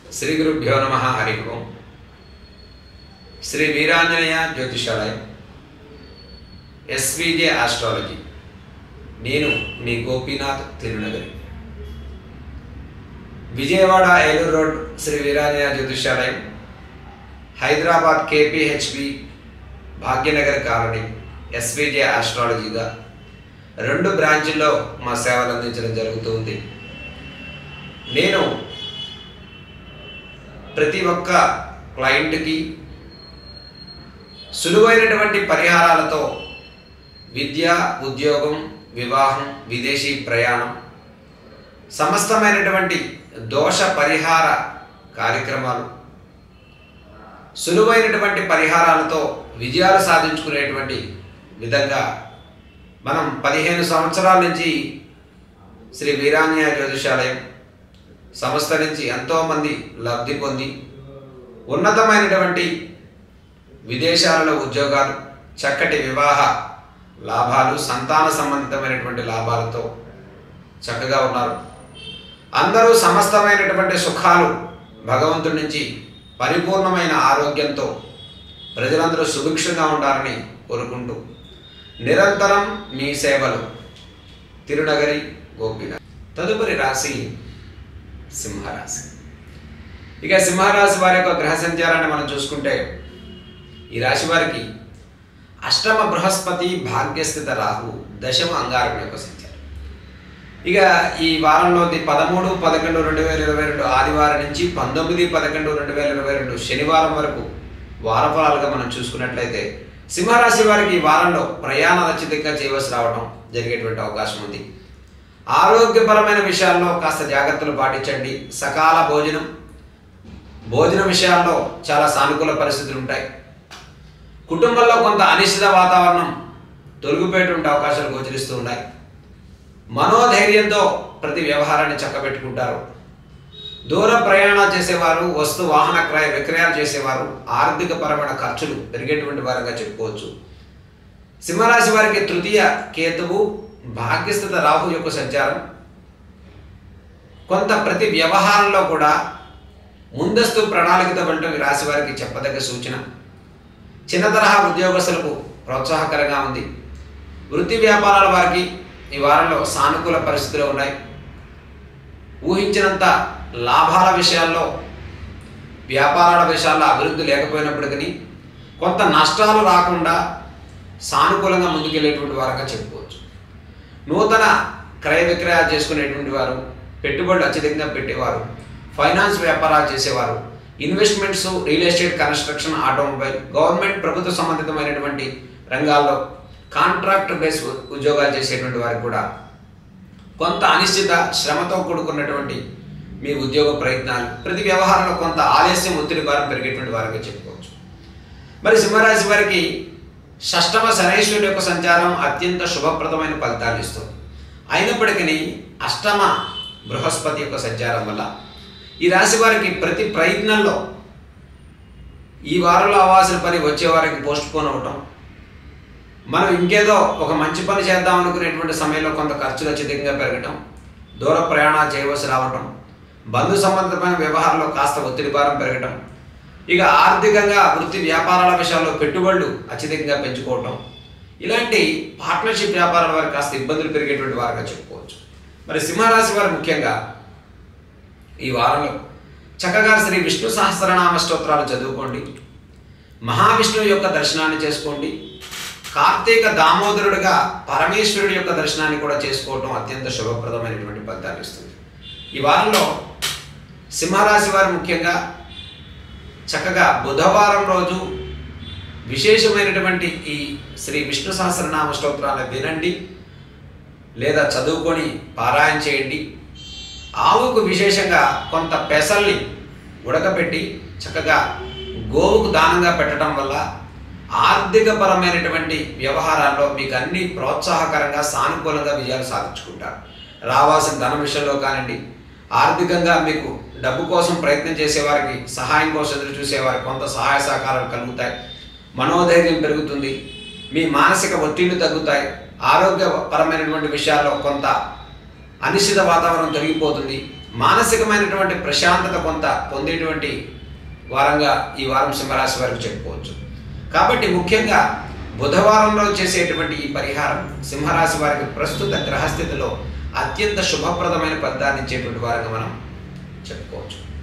శ్రీ గురుభ్యో నమ హరి ఓం శ్రీ వీరాంజనేయ జ్యోతిషాలయం ఎస్విజే ఆస్ట్రాలజీ నేను మీ Gopinath Tirunagari Vijayawada Eluru road Sri Veeranjaneya Jyothishalayam Hyderabad KPHB Bhagyanagar colony SVJ ఆస్ట్రాలజీగా రెండు బ్రాంచుల్లో మా సేవలు అందించడం జరుగుతుంది నేను ప్రతి ఒక్క క్లయింట్కి సులువైనటువంటి పరిహారాలతో విద్య ఉద్యోగం వివాహం విదేశీ ప్రయాణం సమస్తమైనటువంటి దోష పరిహార కార్యక్రమాలు సులువైనటువంటి పరిహారాలతో విజయాలు సాధించుకునేటువంటి విధంగా మనం పదిహేను సంవత్సరాల నుంచి శ్రీ వీరాంజనేయ జ్యోతిషాలయం సంస్థ నుంచి ఎంతోమంది లబ్ధి పొంది ఉన్నతమైనటువంటి విదేశాలలో ఉద్యోగాలు చక్కటి వివాహ లాభాలు సంతాన సంబంధితమైనటువంటి లాభాలతో చక్కగా ఉన్నారు అందరూ సమస్తమైనటువంటి సుఖాలు భగవంతుడి నుంచి పరిపూర్ణమైన ఆరోగ్యంతో ప్రజలందరూ సుభిక్షంగా ఉండాలని కోరుకుంటూ నిరంతరం మీ సేవలు తిరునగరి గోపినాథ్ తదుపరి రాశి సింహరాశి ఇక సింహరాశి వారి యొక్క గ్రహ సంచారాన్ని మనం చూసుకుంటే ఈ రాశి వారికి అష్టమ బృహస్పతి భాగ్యస్థిత రాహు దశమ అంగారకుని యొక్క సంచారం ఇక ఈ వారంలోది పదమూడు పదకొండు రెండు వేల ఇరవై రెండు ఆదివారం నుంచి పంతొమ్మిది పదకొండు రెండు వేల ఇరవై రెండు శనివారం వరకు వారఫలాలుగా మనం చూసుకున్నట్లయితే సింహరాశి వారికి ఈ వారంలో ప్రయాణాలు అత్యధికంగా చేయవలసి రావడం జరిగేటువంటి అవకాశం ఉంది ఆరోగ్యపరమైన విషయాల్లో కాస్త జాగ్రత్తలు పాటించండి సకాల భోజనం భోజన విషయాల్లో చాలా సానుకూల పరిస్థితులు ఉంటాయి కుటుంబంలో కొంత అనిశ్చిత వాతావరణం తొలగిపోయేటువంటి అవకాశాలు గోచరిస్తూ ఉన్నాయి మనోధైర్యంతో ప్రతి వ్యవహారాన్ని చక్కబెట్టుకుంటారు దూర ప్రయాణాలు చేసేవారు వస్తు వాహన క్రయ విక్రయాలు చేసేవారు ఆర్థిక పరమైన ఖర్చులు పెరిగేటువంటి వారంగా చెప్పుకోవచ్చు సింహరాశి వారికి తృతీయ కేతువు భాగ్యస్థిత రాహు యొక్క సంచారం కొంత ప్రతి వ్యవహారంలో కూడా ముందస్తు ప్రణాళికతో వెళ్ళటం ఈ రాశి వారికి చెప్పదగ్గ సూచన చిన్న తరహా ఉద్యోగస్తులకు ప్రోత్సాహకరంగా ఉంది వృత్తి వ్యాపారాల వారికి ఈ వారంలో సానుకూల పరిస్థితులు ఉన్నాయి ఊహించినంత లాభాల విషయాల్లో వ్యాపారాల విషయాల్లో అభివృద్ధి లేకపోయినప్పటికీ కొంత నష్టాలు రాకుండా సానుకూలంగా ముందుకెళ్ళేటువంటి వారంగా చెప్పుకోవచ్చు నూతన క్రయ విక్రయాలు చేసుకునేటువంటి వారు పెట్టుబడులు అత్యధికంగా పెట్టేవారు ఫైనాన్స్ వ్యాపారాలు చేసేవారు investments real estate construction automobile government ప్రభుత్వ సంబంధితమైనటువంటి రంగాల్లో కాంట్రాక్ట్ బేస్ ఉద్యోగాలు చేసేటువంటి వారికి కూడా కొంత అనిశ్చిత శ్రమతో కూడుకున్నటువంటి మీ ఉద్యోగ ప్రయత్నాలు ప్రతి వ్యవహారంలో కొంత ఆలస్యం ఒత్తిడి భారం పెరిగేటువంటి వారిగా చెప్పుకోవచ్చు మరి సింహరాశి వారికి షష్టమ శనైశ్వరుడు యొక్క సంచారం అత్యంత శుభప్రదమైన ఫలితాలు ఇస్తుంది అయినప్పటికీ అష్టమ బృహస్పతి యొక్క సంచారం వల్ల ఈ రాశి వారికి ప్రతి ప్రయత్నంలో ఈ వారంలో అవ్వాల్సిన పని వచ్చే వారికి పోస్ట్ పోన్ అవ్వటం మనం ఇంకేదో ఒక మంచి పని చేద్దాం అనుకునేటువంటి సమయంలో కొంత ఖర్చులు అత్యధికంగా పెరగటం దూర ప్రయాణాలు చేయవలసి రావటం బంధు సంబంధమైన వ్యవహారంలో కాస్త ఒత్తిడి భారం పెరగటం ఇక ఆర్థికంగా వృత్తి వ్యాపారాల విషయాల్లో పెట్టుబడులు అత్యధికంగా పెంచుకోవటం ఇలాంటి పార్ట్నర్షిప్ వ్యాపారాల వారికి కాస్త ఇబ్బందులు పెరిగేటువంటి వారుగా చెప్పుకోవచ్చు మరి సింహరాశి వారు ముఖ్యంగా ఈ వారంలో చక్కగా శ్రీ విష్ణు సహస్రనామ స్తోత్రాలు చదువుకోండి మహావిష్ణువు యొక్క దర్శనాన్ని చేసుకోండి కార్తీక దామోదరుడిగా పరమేశ్వరుడి యొక్క దర్శనాన్ని కూడా చేసుకోవటం అత్యంత శుభప్రదమైనటువంటి ఫలితాలు ఇస్తుంది ఈ వారంలో సింహరాశి వారు ముఖ్యంగా చక్కగా బుధవారం రోజు విశేషమైనటువంటి ఈ శ్రీ విష్ణు సహస్రనామ స్తోత్రాలను వినండి లేదా చదువుకొని పారాయణ చేయండి ఆవుకు విశేషంగా కొంత పెసల్ని ఉడకబెట్టి చక్కగా గోవుకు దానంగా పెట్టడం వల్ల ఆర్థిక పరమైనటువంటి వ్యవహారాల్లో మీకు అన్ని ప్రోత్సాహకరంగా సానుకూలంగా విజయాలు సాధించుకుంటారు రావాల్సిన ధన విషయంలో కానివ్వండి ఆర్థికంగా మీకు డబ్బు కోసం ప్రయత్నం చేసేవారికి సహాయం కోసం ఎదురు చూసేవారికి కొంత సహాయ సహకారాలు కలుగుతాయి మనోధైర్యం పెరుగుతుంది మీ మానసిక ఒత్తిళ్లు తగ్గుతాయి ఆరోగ్యపరమైనటువంటి విషయాల్లో కొంత అనిశ్చిత వాతావరణం తొలగిపోతుంది మానసికమైనటువంటి ప్రశాంతత కొంత పొందేటువంటి వారంగా ఈ వారం సింహరాశి వారికి చెప్పుకోవచ్చు కాబట్టి ముఖ్యంగా బుధవారంలో చేసేటువంటి ఈ పరిహారం సింహరాశి వారికి ప్రస్తుత గ్రహస్థితిలో అత్యంత శుభప్రదమైన ఫలితాన్ని ఇచ్చేటువంటి వారంగా మనం చెప్పుకోవచ్చు